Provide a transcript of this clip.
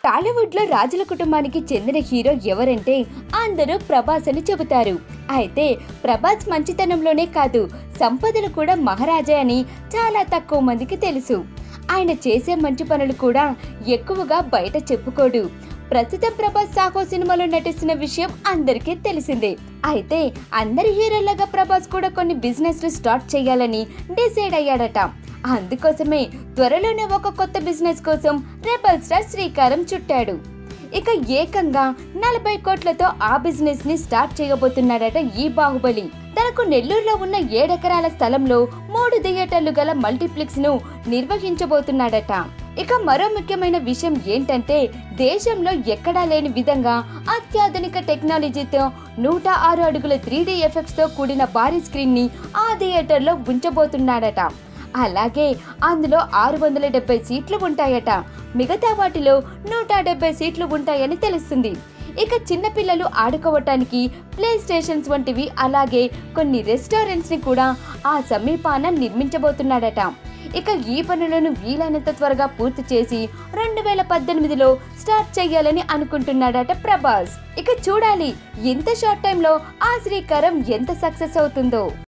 టాలీవుడ్ లో రాజుల కుటుంబానికి చెందిన హీరో ఎవరంటే అందరూ ప్రభాస్ అని చెబుతారు అయితే ప్రభాస్ మంచితనంలోనే కాదు సంపదలు కూడా మహారాజే అని చాలా తక్కువ మందికి తెలుసు ఆయన చేసే మంచి పనులు కూడా ఎక్కువగా బయట చెప్పుకోడు ప్రస్తుతం ప్రభాస్ సాహో సినిమాలో నటిస్తున్న విషయం అందరికీ తెలిసిందే అయితే అందరి హీరోలాగా ప్రభాస్ కూడా కొన్ని బిజినెస్లు స్టార్ట్ చేయాలని డిసైడ్ అయ్యాడట అందుకోసమే త్వరలోనే ఒక కొత్త బిజినెస్ కోసం రెబల్ స్టార్ శ్రీకారం చుట్టాడు ఇక ఏకంగా నలభై కోట్లతో ఆ బిజినెస్ ని స్టార్ట్ చేయబోతున్నాడట ఈ బాహుబలి తనకు నెల్లూరులో ఉన్న ఏడెకరాల స్థలంలో మూడు థియేటర్లు గల మల్టీప్లెక్స్ ను నిర్వహించబోతున్నాడట ఇక మరో ముఖ్యమైన విషయం ఏంటంటే దేశంలో ఎక్కడా లేని విధంగా అత్యాధునిక టెక్నాలజీతో నూట ఆరు అడుగుల త్రీ డి ఎఫెక్ట్స్ తో కూడిన భారీ స్క్రీన్ ని ఆ థియేటర్లో ఉంచబోతున్నాడట అలాగే అందులో ఆరు వందల డెబ్బై సీట్లు ఉంటాయట మిగతా వాటిలో నూట డెబ్బై సీట్లు ఉంటాయని తెలుస్తుంది ఇక చిన్నపిల్లలు ఆడుకోవటానికి ప్లే స్టేషన్స్ వంటివి అలాగే కొన్ని రెస్టారెంట్స్ ని కూడా ఆ సమీపాన నిర్మించబోతున్నాడట ఇక ఈ పనులను వీలైనంత త్వరగా పూర్తి చేసి రెండు వేల పద్దెనిమిదిలో స్టార్ట్ చేయాలని అనుకుంటున్నాడట ప్రభాస్ ఇక చూడాలి ఎంత షార్ట్ టైంలో ఆ శ్రీకారం ఎంత సక్సెస్ అవుతుందో